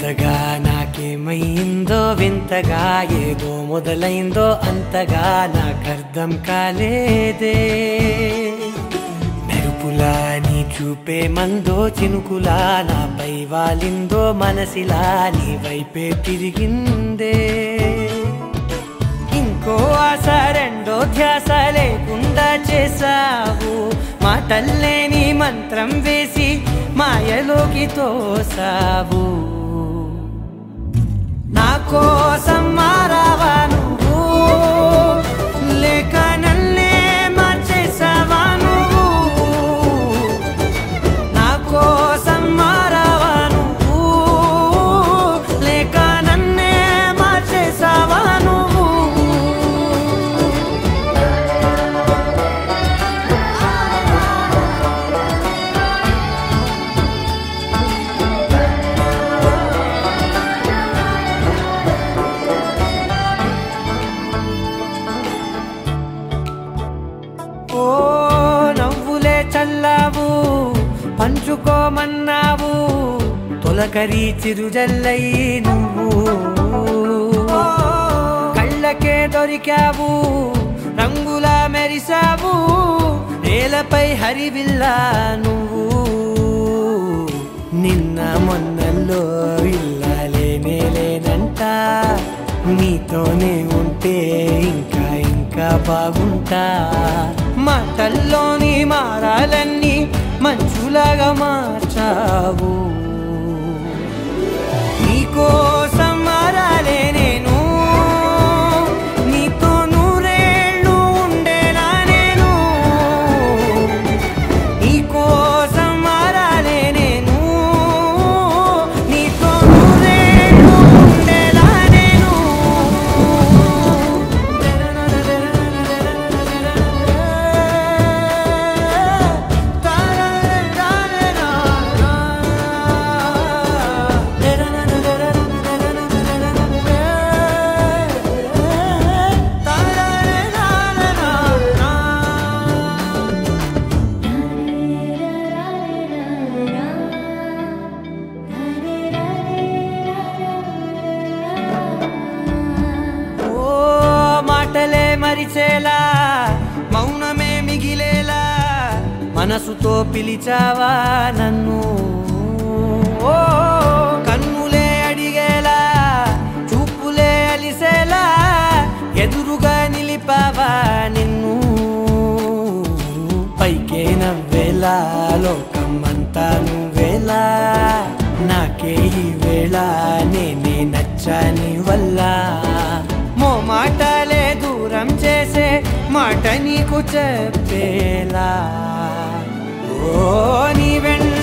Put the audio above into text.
కొత్తగా నాకేమైందో వింతగా ఏదో మొదలైందో అంతగా నాకర్థం కాలేదే మెరుపులా నీ చూపే మందో చినుకులా నాపై వాలిందో మనసిలా నీ వైపే తిరిగిందే ఇంకో ఆశ రెండో ధ్యాస లేకుండా చేసావు మాటల్లేని మంత్రం వేసి మాయలోకి తోసావు నా కోసం మారావా నువ్వు లేక నన్నే మార్చేసావా నువ్వు నా కోసం మారావా నువ్వు లేక నన్నే మార్చేసావా నువ్వు ఓ నవ్వులే చల్లావు పంచుకోమన్నావు తొలకరి చిరుజల్లై నువ్వు ఓ, కళ్ళకే దొరికావు రంగులా మెరిసావు నేలపై హరివిల్లా నువ్వు నిన్న మొన్నల్లో ఇల్లాలేనే లేనంట నీతోనే ఉంటే ఇంకా ఇంకా బాగుంటా మాటల్లోని మారాలన్నీ మంచులాగా మార్చావు నీకోసం మారాలే నేను నీతో నూరేళ్ళు ఉండేనా నేను నీకోసం మారాలే నేను నీతో నూరేళ్ళు ఉండేలా నేను ఓ మాటలే మరిచేలా మౌనమే మిగిలేలా మనసుతో పిలిచావా నన్ను ఓ కన్నులే అడిగేలా చూపులే అలిసేలా ఎదురుగా నిలిపావా నిన్ను పైకే నవ్వేలా లోకమంతా నువ్వేలా నాకే ఈ వేళ నేనే నచ్చాని వల్ల మో మాటలే దూరం చేసే మాట నీకు చెప్పేలా ఓ నీ వెంట